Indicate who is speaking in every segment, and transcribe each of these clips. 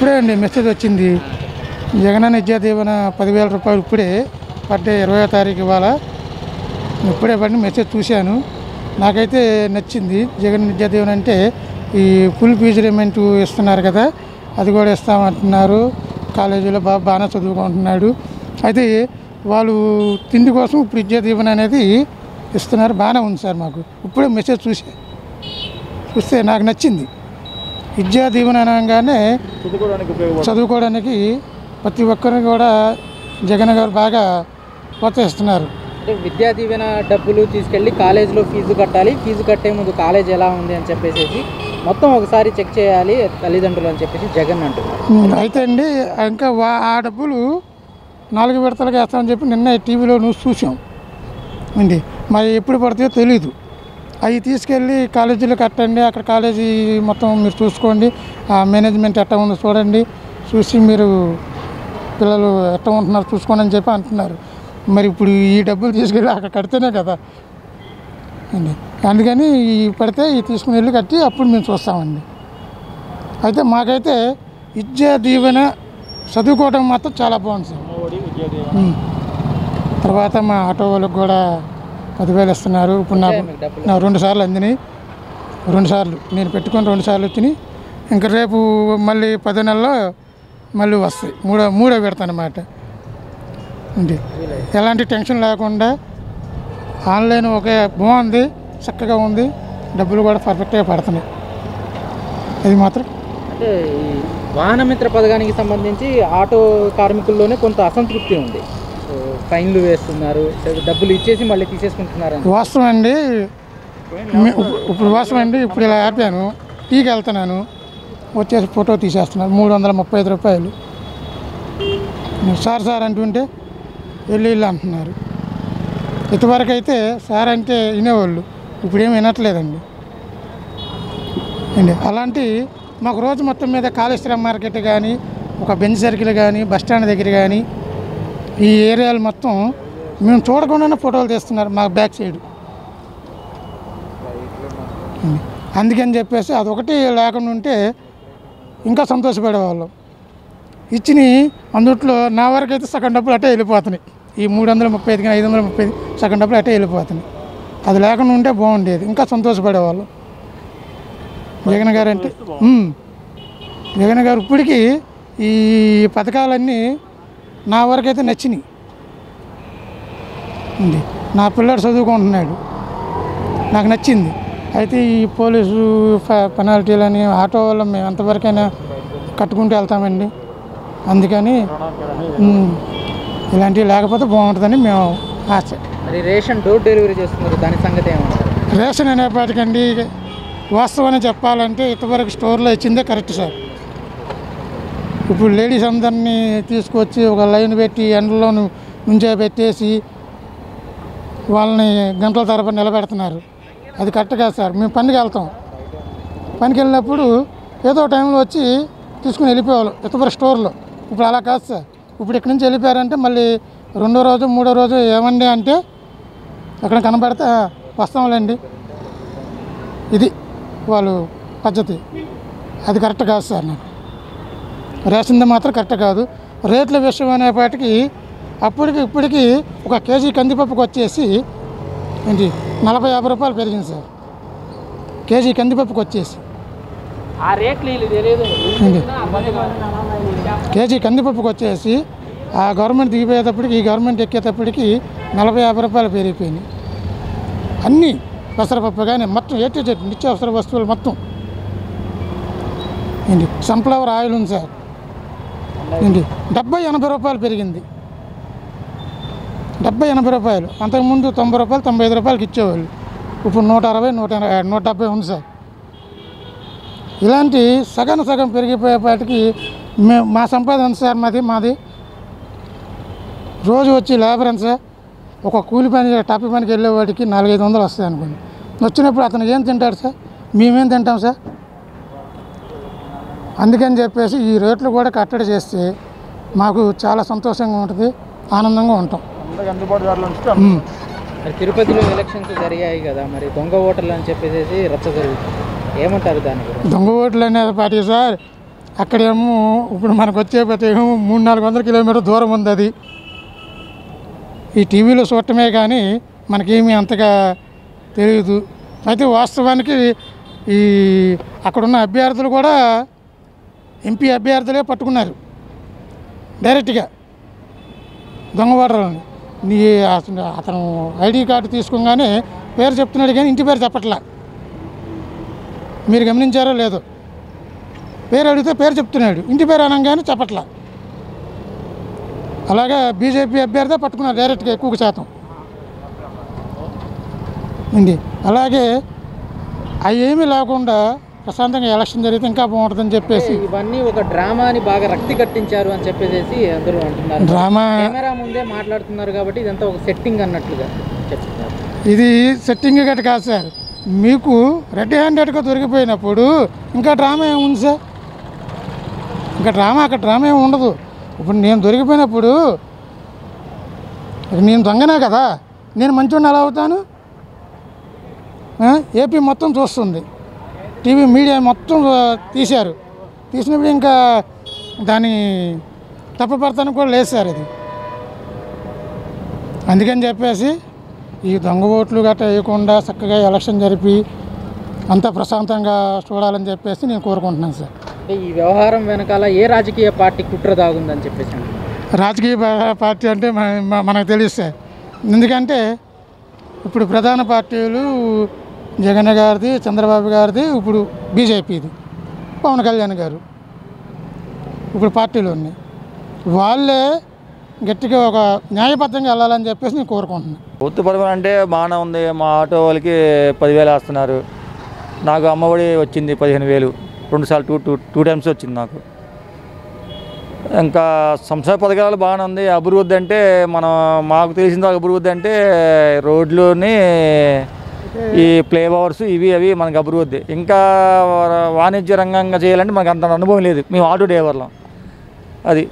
Speaker 1: ఇప్పుడే అండి మెసేజ్ వచ్చింది జగనన్న విద్యా దీవెన పదివేల రూపాయలు ఇప్పుడే పడ్డే ఇరవై తారీఖు ఇవాళ ఇప్పుడే పడిన మెసేజ్ చూశాను నాకైతే నచ్చింది జగన్ విద్యా దీవెన అంటే ఈ ఫుల్ ఫీజు రిమెంట్ ఇస్తున్నారు కదా అది కూడా ఇస్తామంటున్నారు కాలేజీలో బాగా బాగానే చదువుకుంటున్నాడు అయితే వాళ్ళు తిండి కోసం ఇప్పుడు విద్యా దీవెన అనేది ఇస్తున్నారు బాగానే ఉంది సార్ మాకు ఇప్పుడే మెసేజ్ చూసా చూస్తే నాకు నచ్చింది విద్యా దీవెన అనగానే
Speaker 2: చదువుకోవడానికి ఉపయోగపడుతుంది
Speaker 1: చదువుకోవడానికి ప్రతి ఒక్కరిని కూడా జగన్ గారు బాగా ప్రోత్సహిస్తున్నారు
Speaker 3: అంటే విద్యా దీవెన డబ్బులు తీసుకెళ్ళి కాలేజీలో ఫీజు కట్టాలి ఫీజు కట్టే ముందు కాలేజ్ ఎలా ఉంది అని చెప్పేసి మొత్తం ఒకసారి చెక్ చేయాలి తల్లిదండ్రులు అని చెప్పేసి జగన్ అంటున్నారు
Speaker 1: ఉమ్, అయితే అండి ఇంకా వా- ఆ డబ్బులు నాలుగు విడతలుగా వేస్తామని చెప్పి నిన్న టీవీలో న్యూస్ చూసాం అండి మరి ఎప్పుడు పడతాయో తెలీదు అవి తీసుకెళ్ళి కాలేజీలో కట్టండి అక్కడ కాలేజీ మొత్తం మీరు చూసుకోండి ఆ మేనేజ్మెంట్ ఎట్లా ఉందో చూడండి చూసి మీరు పిల్లలు ఎట్లా ఉంటున్నారు చూసుకోండి అని చెప్పి అంటున్నారు మరి ఇప్పుడు ఈ డబ్బులు తీసుకెళ్ళి అక్కడ కడితేనే కదా అండి అందుకని ఈ పడితే ఈ తీసుకుని వెళ్ళి కట్టి అప్పుడు మేము చూస్తామండి అయితే మాకైతే విద్యా దీవెన చదువుకోవడం మాత్రం చాలా బాగుంది సార్
Speaker 2: అమ్మఒడి విద్యా దీవెన
Speaker 1: ఉమ్. తర్వాత మా ఆటో వాళ్ళకి కూడా పదివేలు ఇస్తున్నారు ఇప్పుడు నాకు
Speaker 3: మీకు డబ్బులు?
Speaker 1: నా రెండు సార్లు అందినాయి రెండు సార్లు నేను పెట్టుకొని రెండు సార్లు వచ్చినాయి ఇంకా రేపు మళ్ళీ పది నెలల్లో మళ్ళీ వస్తాయి మూడో మూడో పెడతానమాట ఉంది ఎలాంటి టెన్షన్ లేకుండా ఆన్లైన్ ఒకే బాగుంది చక్కగా ఉంది డబ్బులు కూడా పర్ఫెక్ట్గా పడుతున్నాయి అది మాత్రం
Speaker 3: అంటే ఈ వాహన మిత్ర పథకానికి సంబంధించి ఆటో కార్మికుల్లోనే కొంత అసంతృప్తి ఉంది సో ఫైన్లు వేస్తున్నారు డబ్బులు ఇచ్చేసి మళ్ళీ తీసేసుకుంటున్నారు అని
Speaker 1: వాస్తవం అండి మీ- ఇప్పుడు- ఇప్పుడు వాస్తవం అండి ఇప్పుడు ఇలా ఆపాను టీకి వెళ్తున్నాను వచ్చేసి ఫోటో తీసేస్తున్నారు మూడు వందల ముప్పై ఐదు రూపాయలు సార్ సార్ అంటుంటే వెళ్ళి వెళ్ళి అంటున్నారు ఇటువరకు అయితే సార్ అంటే వినేవాళ్ళు ఇప్పుడు ఏమి వినట్లేదండి అండి అలాంటి మాకు రోజు మొత్తం మీద కాళేశ్వరం మార్కెట్ కానీ ఒక బెంచ్ సర్కిల్ కానీ బస్ స్టాండ్ దగ్గర కానీ ఈ ఏరియాలు మొత్తం మేము చూడకుండానే ఫోటోలు తీస్తున్నారు మా బ్యాక్ సైడ్ ఉం. అందుకని చెప్పేసి అదొకటి లేకుండా ఉంటే ఇంకా సంతోషపడేవాళ్ళం ఇచ్చిన అందుట్లో నా వరకు అయితే సగం డబ్బులు అట్టే వెళ్ళిపోతున్నాయి ఈ మూడు వందల ముప్పై ఐదు కానీ ఐదు వందల ముప్పై ఐదు సగం డబ్బులు అట్టే వెళ్ళిపోతున్నాయి అది లేకుండా ఉంటే బాగుండేది ఇంకా సంతోషపడేవాళ్ళం జగన్ గారు అంటే ఉం. జగన్ గారు ఇప్పటికీ ఈ పథకాలన్నీ నా వరకు అయితే నచ్చినాయి ఉంది నా పిల్లాడు చదువుకుంటున్నాడు నాకు నచ్చింది అయితే ఈ పోలీసు ఫ- పెనాల్టీలని ఆటో వల్ల మేము ఎంతవరకైనా కట్టుకుంటూ వెళ్తామండి అందుకని ఉమ్, ఇలాంటివి లేకపోతే బాగుంటుందని మేము ఆశ
Speaker 3: మరి రేషన్ డోర్ డెలివరీ చేస్తున్నారు దాని సంగతి ఏమంటారు
Speaker 1: రేషన్ అనేపాటికండి వాస్తవాన్ని చెప్పాలంటే ఇంతవరకు స్టోర్లో ఇచ్చిందే కరెక్ట్ సార్ ఇప్పుడు లేడీస్ అందరినీ తీసుకొచ్చి ఒక లైన్ పెట్టి ఎండలో నుంచే పెట్టేసి వాళ్ళని గంటల తరబడి నిలబెడుతున్నారు అది కరెక్ట్ కాదు సార్ మేము పనికి వెళ్తాం పనికి వెళ్ళినప్పుడు ఏదో టైంలో వచ్చి తీసుకుని వెళ్ళిపోవాలి ఇంతవరకు స్టోర్లో ఇప్పుడు అలా కాదు సార్ ఇప్పుడు ఇక్కడి నుంచి వెళ్ళిపోయారంటే మళ్ళీ రెండో రోజు మూడో రోజు ఏమండి అంటే ఎక్కడ కనబడితే "ఆ, వస్తాంలేండి ఇది వాళ్ళు పద్ధతి అది కరెక్ట్ కాదు సార్ నాకు రేసింది మాత్రం కరెక్ట్ కాదు రేట్ల విషయం అనేపాటికి అప్పటికి ఇప్పటికి ఒక కేజీ కందిపప్పుకి వచ్చేసి ఏంటి నలభై యాభై రూపాయలు పెరిగింది సార్ కేజీ కందిపప్పుకి వచ్చేసి
Speaker 3: ఆ రేట్లు వీళ్ళు తెలియదు
Speaker 1: ఏంటి కేజీ కందిపప్పుకి వచ్చేసి ఆ గవర్నమెంట్ దిగిపోయేటప్పటికి ఈ గవర్నమెంట్ ఎక్కేటప్పటికి నలభై యాభై రూపాయలు పెరిగిపోయినాయి అన్నీ పెసరపప్పు కానీ మొత్తం ఏ టు జెడ్ నిత్యావసర వస్తువులు మొత్తం ఏంటి సన్ఫ్లవర్ ఆయిల్ ఉంది సార్ ఏంటి డెబ్బై ఎనభై రూపాయలు పెరిగింది డెబ్బై ఎనభై రూపాయలు అంతకుముందు తొంభై రూపాయలు తొంభై ఐదు రూపాయలకి ఇచ్చేవాళ్ళు ఇప్పుడు నూట అరవై నూట ఎనభై నూట డెబ్బై ఉంది సార్ ఇలాంటి సగం సగం పెరిగిపోయేపాటికి మేము మా సంపాదన ఎంత సార్ మాది మాది రోజు వచ్చి లేబర్ ఎంత సార్ ఒక కూలి పని టప్పి పనికి వెళ్ళేవాడికి నాలుగైదు వందలు వస్తాయి అనుకోండి వచ్చినప్పుడు అతను ఏం తింటాడు సార్ మేమేం తింటాం సార్ అందుకని చెప్పేసి ఈ రేట్లు కూడా కట్టడి చేస్తే మాకు చాలా సంతోషంగా ఉంటుంది ఆనందంగా ఉంటాం
Speaker 2: అందరికి అందుబాటు ధరలు ఉంచితే
Speaker 1: ఉమ్.
Speaker 3: మరి తిరుపతిలో ఎలక్షన్స్ జరిగాయి కదా మరి దొంగ ఓటర్లు అని చెప్పేసి రచ్చ జరుగుతుంది ఏమంటారు దాని గురించి
Speaker 1: దొంగ ఓట్లు అనేది పార్టీ సార్ అక్కడేమో ఇప్పుడు మనకు వచ్చే ఏమో మూడు నాలుగు వందల కిలోమీటర్ దూరం ఉంది అది ఈ టీవీలో చూడటమే కానీ మనకేమీ అంతగా తెలియదు అయితే వాస్తవానికి ఈ అక్కడున్న అభ్యర్థులు కూడా ఎంపీ అభ్యర్థులే పట్టుకున్నారు డైరెక్ట్గా దొంగ ఓటర్లని నీ అతను అతను ఐడి కార్డు తీసుకోగానే పేరు చెప్తున్నాడు కానీ ఇంటి పేరు చెప్పట్లా మీరు గమనించారో లేదో పేరు అడిగితే పేరు చెప్తున్నాడు ఇంటి పేరు అనగానే చెప్పట్లా అలాగే బీజేపీ అభ్యర్థి పట్టుకున్నారు డైరెక్ట్గా ఎక్కువ శాతం ఉంది అలాగే అవి ఏమీ లేకుండా ప్రశాంతంగా ఎలక్షన్ జరిగితే ఇంకా బాగుంటుందని చెప్పేసి
Speaker 3: ఇవన్నీ ఒక డ్రామాని బాగా రక్తి కట్టించారు అని చెప్పేసి అందరూ అంటున్నారు
Speaker 1: డ్రామా
Speaker 3: కెమెరా ముందే మాట్లాడుతున్నారు కాబట్టి ఇదంతా ఒక సెట్టింగ్ అన్నట్లుగా చెప్తున్నారు
Speaker 1: ఇది సెట్టింగ్ గట్ట కాదు సార్ మీకు రెడ్ హ్యాండెడ్గా దొరికిపోయినప్పుడు ఇంకా డ్రామా ఏముంది సార్ ఇంకా డ్రామా అక్కడ డ్రామా ఏమి ఉండదు ఇప్పుడు నేను దొరికిపోయినప్పుడు నేను దొంగనే కదా నేను మంచివాడిని ఎలా అవుతాను ఆ? ఏపీ మొత్తం చూస్తుంది టీవీ మీడియా మొత్తం ఆ, తీశారు తీసినప్పుడు ఇంకా దాని తప్పపడతానికి కూడా లేదు సార్ ఇది అందుకని చెప్పేసి ఈ దొంగ ఓట్లు గట్రా వేయకుండా చక్కగా ఎలక్షన్ జరిపి అంతా ప్రశాంతంగా చూడాలని చెప్పేసి నేను కోరుకుంటున్నాను సార్
Speaker 3: అంటే ఈ వ్యవహారం వెనకాల ఏ రాజకీయ పార్టీ కుట్ర దాగుందని చెప్పేసి అంటున్నారు.
Speaker 1: రాజకీయ పా- పార్టీ అంటే మ- మ- మనకు తెలుసు సార్ ఎందుకంటే ఇప్పుడు ప్రధాన పార్టీలు జగన్ గారిది చంద్రబాబు గారిది ఇప్పుడు బీజేపీది పవన్ కళ్యాణ్ గారు ఇప్పుడు పార్టీలు ఉన్నాయి వాళ్ళే గట్టిగా ఒక న్యాయబద్ధంగా వెళ్ళాలని చెప్పేసి నేను కోరుకుంటున్నాను
Speaker 2: వృత్తిపరమైన అంటే బాగానే ఉంది మా ఆటో వాళ్ళకి పదివేలు వేస్తున్నారు నాకు అమ్మఒడి వచ్చింది పదిహేను వేలు రెండు సార్లు టూ టూ టూ టైమ్స్ వచ్చింది నాకు ఇంకా సంక్షేమ పథకాలు బాగానే ఉంది అభివృద్ధి అంటే మనం మాకు తెలిసిన అభివృద్ధి అంటే రోడ్లుని ఈ ప్లే ఓవర్స్ ఇవి అవి మనకు అభివృద్ధి ఇంకా వాణిజ్య రంగంగా చేయాలంటే మనకు అంత అనుభవం లేదు మేము ఆటో డ్రైవర్లం అది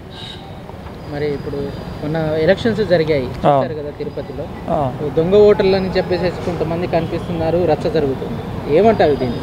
Speaker 3: మరి ఇప్పుడు మొన్న ఎలక్షన్స్ జరిగాయి చూశారు కదా తిరుపతిలో
Speaker 2: ఆ.
Speaker 3: దొంగ ఓటర్లు అని చెప్పేసి కొంతమంది కనిపిస్తున్నారు రచ్చ జరుగుతుంది ఏమంటారు దీనికి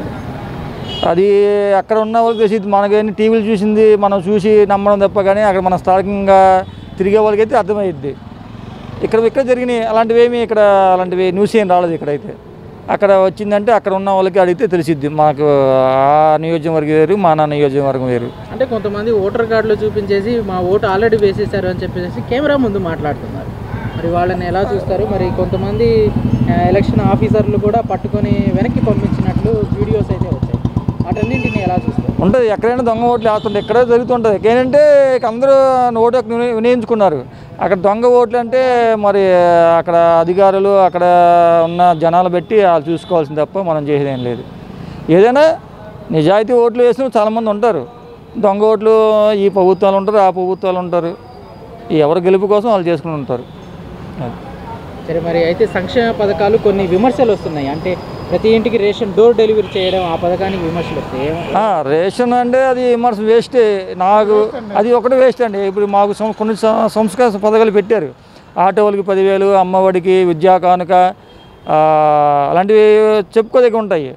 Speaker 2: అది అక్కడ ఉన్న వాళ్ళకి తెలిసింది మనకేంటి టీవీలు చూసింది మనం చూసి నమ్మడం తప్ప కానీ అక్కడ మన స్థానికంగా తిరిగే వాళ్ళకైతే అర్థమైద్ది ఇక్కడ ఇక్కడ జరిగినాయి అలాంటివి ఏమి ఇక్కడ అలాంటివి న్యూస్ ఏం రాలేదు ఇక్కడైతే అక్కడ వచ్చిందంటే అక్కడ ఉన్న వాళ్ళకి అడిగితే తెలిసిద్ది మనకు ఆ నియోజకవర్గం వేరు మా నా నియోజకవర్గం వేరు
Speaker 3: అంటే కొంతమంది ఓటర్ కార్డులో చూపించేసి మా ఓటు ఆల్రెడీ వేసేసారు అని చెప్పేసి కెమెరా ముందు మాట్లాడుతున్నారు మరి వాళ్ళని ఎలా చూస్తారు మరి కొంతమంది ఆ, ఎలక్షన్ ఆఫీసర్లు కూడా పట్టుకొని వెనక్కి పంపించినట్లు వీడియోస్ అయితే వచ్చాయి వాటన్నింటిని ఎలా చూస్తారు
Speaker 2: ఉంటుంది ఎక్కడైనా దొంగ ఓట్లు వేస్తుంటే ఎక్కడో జరుగుతుంటుంది ఏంటంటే ఇక అందరూ ఓటు హక్కు విని- వినియోగించుకున్నారు అక్కడ దొంగ ఓట్లు అంటే మరి అక్కడ అధికారులు అక్కడ ఉన్న జనాలు పెట్టి వాళ్ళు చూసుకోవాల్సింది తప్ప మనం చేసేది ఏం లేదు ఏదైనా నిజాయితీ ఓట్లు వేసిన చాలామంది ఉంటారు దొంగ ఓట్లు ఈ ప్రభుత్వాలు ఉంటారు ఆ ప్రభుత్వాలు ఉంటారు ఈ ఎవరి గెలుపు కోసం వాళ్ళు చేసుకుని ఉంటారు అది.
Speaker 3: సరే మరి అయితే సంక్షేమ పథకాలు కొన్ని విమర్శలు వస్తున్నాయి అంటే ప్రతి ఇంటికి రేషన్ డోర్ డెలివరీ చేయడం ఆ పథకానికి విమర్శలు వస్తాయి ఏమ-
Speaker 2: ఆ, రేషన్ అంటే అది మనసు వేస్టే నాకు అది ఒకటి వేస్ట్ అండి ఇప్పుడు మాకు సం- కొన్ని సం- సంస్కార పథకాలు పెట్టారు ఆటో వాళ్ళకి పదివేలు అమ్మఒడికి విద్యా కానుక ఆ, అలాంటివి చెప్పుకోదగ్గ ఉంటాయి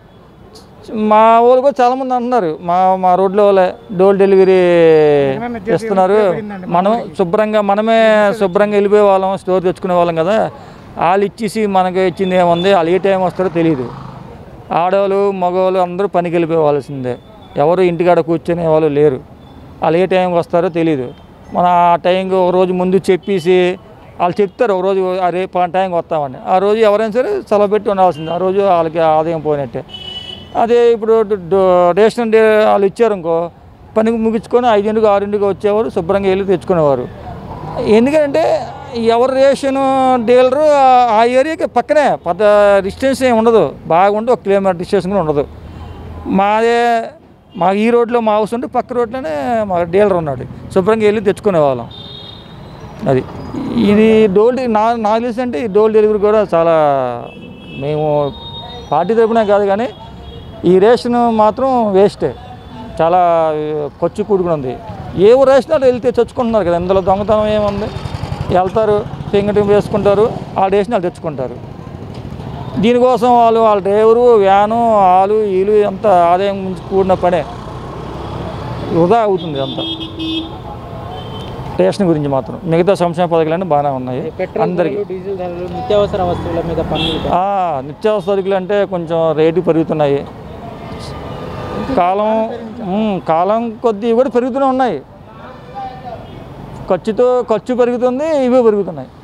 Speaker 2: మా వాళ్ళు కూడా చాలామంది అంటున్నారు మా మా రోడ్లో వాళ్ళే డోర్ డెలివరీ ఇస్తున్నారు మనం శుభ్రంగా మనమే శుభ్రంగా వెళ్ళిపోయే వాళ్ళం స్టోర్ తెచ్చుకునే వాళ్ళం కదా వాళ్ళు ఇచ్చేసి మనకి ఇచ్చింది ఏముంది వాళ్ళు ఏ టైం వస్తారో తెలియదు ఆడవాళ్ళు మగవాళ్ళు అందరూ పనికి వెళ్ళిపోవాల్సిందే ఎవరు ఇంటికాడ కూర్చొనే వాళ్ళు లేరు వాళ్ళు ఏ టైంకి వస్తారో తెలియదు మన ఆ టైంకి ఒక రోజు ముందు చెప్పేసి వాళ్ళు చెప్తారు ఒక రోజు ఆ రేపు పలానా టైంకి వస్తామని ఆ రోజు ఎవరైనా సరే సెలవు పెట్టి ఉండాల్సిందే ఆ రోజు వాళ్ళకి ఆదాయం పోయినట్టే అదే ఇప్పుడు డ- డ- రేషన్ డే వాళ్ళు ఇచ్చారు ఇంకో పనికి ముగించుకొని ఐదింటికి ఆరింటికి వచ్చేవారు శుభ్రంగా వెళ్ళి తెచ్చుకునేవారు ఎందుకంటే ఎవరు రేషన్ డీలరు ఆ- ఆ ఏరియాకి పక్కనే పెద్ద డిస్టెన్స్ ఏమి ఉండదు బాగుంటే ఒక కిలోమీటర్ డిస్టెన్స్ కూడా ఉండదు మాదే మా ఈ రోడ్లో మా హౌస్ ఉంటే పక్క రోడ్లోనే మా డీలర్ ఉన్నాడు శుభ్రంగా వెళ్ళి తెచ్చుకునేవాళ్ళం అది ఇది డోల్ డె- నా నాకు తెలిసి అంటే ఈ డోల్ డెలివరీ కూడా చాలా మేము పార్టీ తరపునే కాదు కానీ ఈ రేషన్ మాత్రం వేస్టే చాలా ఖర్చు కూడుకుని ఉంది ఏ రేషన్ వాళ్ళు వెళ్తే తెచ్చుకుంటున్నారు కదా ఇందులో దొంగతనం ఏముంది వెళ్తారు ఫింగర్ వేసుకుంటారు ఆ రేషన్ వాళ్ళు తెచ్చుకుంటారు దీనికోసం వాళ్ళు వాళ్ళ డ్రైవరు వ్యాను వాళ్ళు వీళ్ళు ఎంత ఆదాయం మించి కూడిన పనే వృధా అవుతుంది అంతా రేషన్ గురించి మాత్రం మిగతా సంక్షేమ పథకాలన్నీ బాగానే ఉన్నాయి
Speaker 3: పెట్రోల్
Speaker 2: అందరికీ
Speaker 3: ధరలు, డీజిల్ ధరలు నిత్యావసర వస్తువుల మీద పన్నులు
Speaker 2: ఆ, నిత్యావసర సరుకులు అంటే కొంచెం రేటు పెరుగుతున్నాయి కాలం ఉమ్, కాలం కొద్దీ కూడా పెరుగుతూనే ఉన్నాయి ఖర్చుతో ఖర్చు పెరుగుతుంది ఇవి పెరుగుతున్నాయి